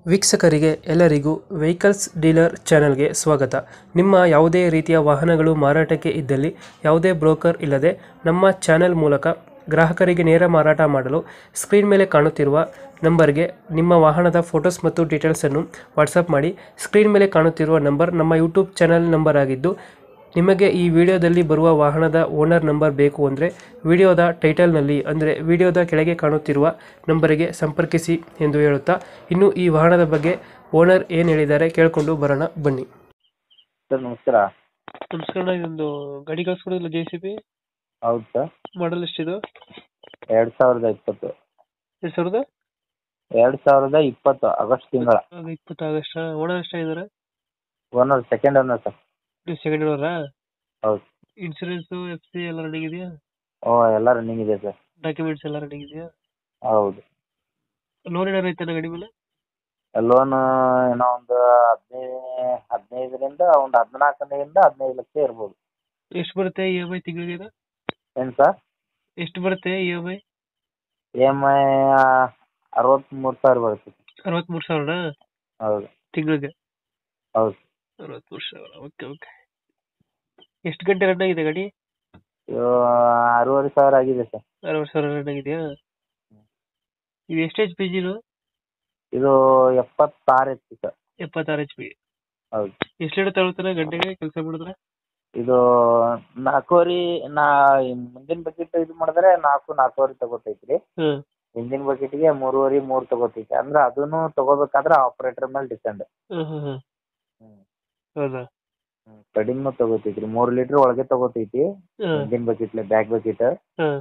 ವೀಕ್ಷಕರಿಗೆ ಎಲ್ಲರಿಗೂ vehicles dealer ಚಾನೆಲ್ಗೆ ಸ್ವಾಗತ ನಿಮ್ಮ ಯಾವುದೇ ರೀತಿಯ ವಾಹನಗಳು ಮಾರಾಟಕ್ಕೆ ಇದ್ದಲ್ಲಿ ಯಾವುದೇ ಬ್ರೋಕರ್ ಇಲ್ಲದೆ ನಮ್ಮ ಚಾನೆಲ್ ಮೂಲಕ ಗ್ರಾಹಕರಿಗೆ ನೇರ ಮಾರಾಟ ಮಾಡಲು ಸ್ಕ್ರೀನ್ ಮೇಲೆ ಕಾಣುತ್ತಿರುವ ನಂಬರ್ಗೆ ನಿಮ್ಮ ವಾಹನದ ಫೋಟೋಸ್ ಮತ್ತು ಡೀಟೇಲ್ಸನ್ನು ವಾಟ್ಸಪ್ ಮಾಡಿ ಸ್ಕ್ರೀನ್ ಮೇಲೆ ಕಾಣುತ್ತಿರುವ ನಂಬರ್ ನಮ್ಮ ಯೂಟ್ಯೂಬ್ ಚಾನೆಲ್ ನಂಬರ್ ಆಗಿದ್ದು ನಿಮಗೆ ಈ ವಿಡಿಯೋದಲ್ಲಿ ಬರುವ ವಾಹನದ ಓನರ್ ನಂಬರ್ ಬೇಕು ಅಂದರೆ ವಿಡಿಯೋದ ಟೈಟಲ್ನಲ್ಲಿ ಅಂದರೆ ವಿಡಿಯೋದ ಕೆಳಗೆ ಕಾಣುತ್ತಿರುವ ನಂಬರಿಗೆ ಸಂಪರ್ಕಿಸಿ ಎಂದು ಹೇಳುತ್ತಾ ಇನ್ನು ಈ ವಾಹನದ ಬಗ್ಗೆ ಓನರ್ ಏನು ಹೇಳಿದ್ದಾರೆ ಕೇಳಿಕೊಂಡು ಬರೋಣ ಬನ್ನಿ ಸರ್ ನಮಸ್ಕಾರ ನಮಸ್ಕಾರ ಇದೊಂದು ಗಾಡಿ ಕಳಿಸ್ಕೊಡಿಲ್ಲ ಜೆ ಸಿ ಬಿ ಹೌದು ಸರ್ ಮಾಡಲ್ ಎಷ್ಟಿದು ಎರಡು ಸಾವಿರದ ಇಪ್ಪತ್ತು ಎರಡು ಸಾವಿರದ ಎರಡು ಸಾವಿರದ ಇಪ್ಪತ್ತು ಆಗಸ್ಟ್ ತಿಂಗಳ ಇಪ್ಪತ್ತು ಆಗಸ್ಟ್ ಓನರ್ ಎಷ್ಟಾಗಿದ್ದಾರೆ ಓನರ್ ಸೆಕೆಂಡ್ ಓನರ್ ಸರ್ ನೀವು ಸೆಕೆಂಡ್ ಓನರಾ ಹೌದು ಇನ್ಸೂರೆನ್ಸು ಎಫ್ ಸಿ ಎಲ್ಲ ರನ್ನಿಂಗ್ ಇದೆಯಾ ಓ ಎಲ್ಲ ರನ್ನಿಂಗ್ ಇದೆ ಸರ್ ಡಾಕ್ಯುಮೆಂಟ್ಸ್ ಎಲ್ಲ ರನ್ನಿಂಗ್ ಇದೆಯಾ ಹೌದು ಲೋನ್ ಏನಾರು ಐತೆ ಗಾಡಿ ಮೇಲೆ ಲೋನ್ ಏನೋ ಒಂದು ಹದಿನೈದು ಹದಿನೈದರಿಂದ ಒಂದು ಹದಿನಾಲ್ಕರಿಂದ ಹದಿನೈದು ಲಕ್ಷ ಇರ್ಬೋದು ಎಷ್ಟು ಬರುತ್ತೆ ಇ ಎಮ್ ಐ ತಿಂಗಳಿಗೆ ಏನು ಸರ್ ಎಷ್ಟು ಬರುತ್ತೆ E M I E M I ಅರವತ್ತ್ಮೂರು ಸಾವಿರ ಬರುತ್ತೆ ಅರವತ್ಮೂರು ಸಾವಿರನಾ ಹೌದು ತಿಂಗಳಿಗೆ ಹೌದು ಅರವತ್ಮೂರು ಸಾವಿರ ಓಕೆ ಓಕೆ ಎಷ್ಟು ಗಂಟೆ ರನ್ ಆಗಿದೆ ಗಾಡಿ ಇದು ಆರೂವರೆ ಸಾವಿರ ಆಗಿದೆ ಸರ್ ಅರವತ್ತು ಸಾವಿರ ರನ್ ಆಗಿದೆಯಾ ಇದು ಎಷ್ಟು ಎಚ್ ಪಿ ಜಿನು ಇದು ಎಪ್ಪತ್ತಾರು ಇತ್ತು ಸರ್ ಎಪ್ಪತ್ತಾರು ಎಚ್ ಪಿ ಹೌದು ಎಷ್ಟು ಲೀಟರ್ ತಗೊಳ್ತಾರೆ ಗಂಟೆಗೆ ಕೆಲಸ ಮಾಡಿದ್ರೆ ಇದು ನಾಲ್ಕೂವರೆ ನಾ ಮುಂದಿನ ಬಕೆಟ್ ಇದು ಮಾಡಿದ್ರೆ ನಾಲ್ಕು ನಾಲ್ಕೂವರೆ ತಗೋತೈತ್ರಿ ಹ್ಮ್ ಹಿಂದಿನ ಬಕೆಟ್ಗೆ ಮೂರುವರೆ ಮೂರು ತಗೋತೈತಿ ಅಂದ್ರೆ ಅದನ್ನು ತಗೋಬೇಕಾದ್ರೆ ಆಪರೇಟರ್ ಮೇಲೆ ಡಿಪೆಂಡ್ ಹ್ಮ್ ಹ್ಮ್ ಹ್ಮ್ ಹ್ಮ್. ಹೌದಾ ಕಡಿಮೆ ತಗೋತೈತ್ರಿ ಮೂರು ಲೀಟರ್ ಒಳಗೆ ತಗೋತೈತಿ ಹ್ಮ್ ಹಿಂದಿನ ಬಕೆಟ್ಲೆ ಬ್ಯಾಕ್ ಬಕೆಟ್ ಹ್ಮ್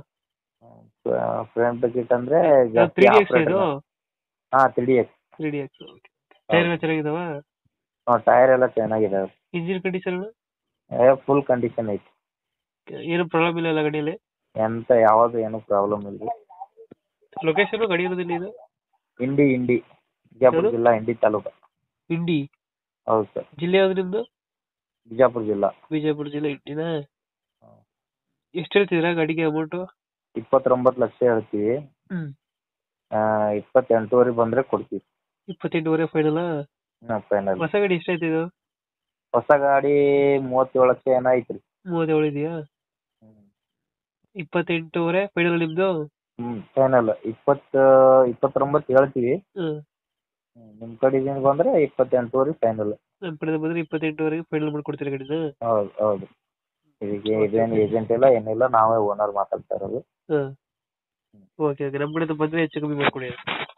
ಫ್ರಂಟ್ ಬಕೆಟ್ ಅಂದ್ರೆ ತ್ರೀ ಡಿ ಎಕ್ಸ್ ಇದು ಹಾ three D X three D X tyre ಎಲ್ಲ ಚೆನ್ನಾಗಿದಾವ ಟೈರ್ ಎಲ್ಲ ಚೆನ್ನಾಗಿದಾವೆ ಇಂಜಿನ್ ಕಂಡೀಷನ್ ಫುಲ್ ಕಂಡೀಷನ್ ಐತಿ ಏನು ಪ್ರಾಬ್ಲಮ್ ಇಲ್ಲ ಅಲ್ಲ ಗಾಡಿಯಲ್ಲಿ ಎಂತ ಯಾವ್ದು ಏನು ಪ್ರಾಬ್ಲಮ್ ಇಲ್ಲ ಲೊಕೇಶನ್ ಗಾಡಿ ಇರೋದಿಲ್ಲ ಇದು ಇಂಡಿ ಇಂಡಿ ಬಿಜಾಪುರ ಯಾವ್ದು? ಜಿಲ್ಲಾ ಇಂಡಿ ತಾಲೂಕು ಇಂಡಿ ಹೌದು ಸರ್ ಜಿಲ್ಲೆ ಯಾವ್ದು ನಿಮ್ದು ಬಿಜಾಪುರ ಜಿಲ್ಲಾ ಬಿಜಾಪುರ ಜಿಲ್ಲೆ ಇಂಡಿನಾ ಎಷ್ಟು ಹೇಳ್ತಿದ್ದೀರಾ ಗಾಡಿಗೆ ಅಮೌಂಟು ಇಪ್ಪತ್ತೊಂಬತ್ತು ಲಕ್ಷ ಹೇಳ್ತೀವಿ ಹ್ಮ್ ಆ, ಇಪ್ಪತ್ತೆಂಟುವರೆ ಬಂದ್ರೆ ಕೊಡ್ತೀವಿ ಇಪ್ಪತ್ತೆಂಟುವರೆ ಫೈನಲ್ ಫೈನಲ್ ಹೊಸ ಗಾಡಿ ಎಷ್ಟಾಯ್ತು ಇದು ಹೊಸ ಗಾಡಿ ಮೂವತ್ತೇಳು ಲಕ್ಷ ಏನೋ ಐತ್ರಿ ಮೂವತ್ತೇಳು ಇದೆಯಾ ಇಪ್ಪತ್ತೆಂಟುವರೆ ಫೈನಲ್ ನಿಮ್ದು ಹ್ಮ್ ಫೈನಲ್ ಇಪ್ಪತ್ತ ಇಪ್ಪತ್ತೊಂಬತ್ತು ಹೇಳ್ತೀವಿ ಹ್ಮ್ ಹ್ಮ್, ನಿಮ್ ಕಡೆದಿಂದ ಬಂದ್ರೆ ಇಪ್ಪತ್ತೆಂಟುವರೆ ಫೈನಲ್ ನಮ್ಮ ಕಡೆ ಬಂದ್ರೆ ಇಪ್ಪತ್ತೆಂಟುವರೆಗೆ ಫೈನಲ್ ಮಾಡ್ಕೊಡ್ತೀರಾ ಗಾಡಿನ ಹೌದು ಹೌದು ಇದಕ್ಕೆ ಇದೇನು ಏಜೆಂಟ್ ಇಲ್ಲ ಏನಿಲ್ಲ ನಾವೇ ಓನರ್ ಮಾತಾಡ್ತಾ ಇರೋದು ಹಾಂ ಓಕೆ ಓಕೆ ನಮ್ಮ ಕಡೆ ಬಂದ್ರೆ ಹೆಚ್ಚು ಕಮ್ಮಿ ಮಾಡ್ಕೊಡಿ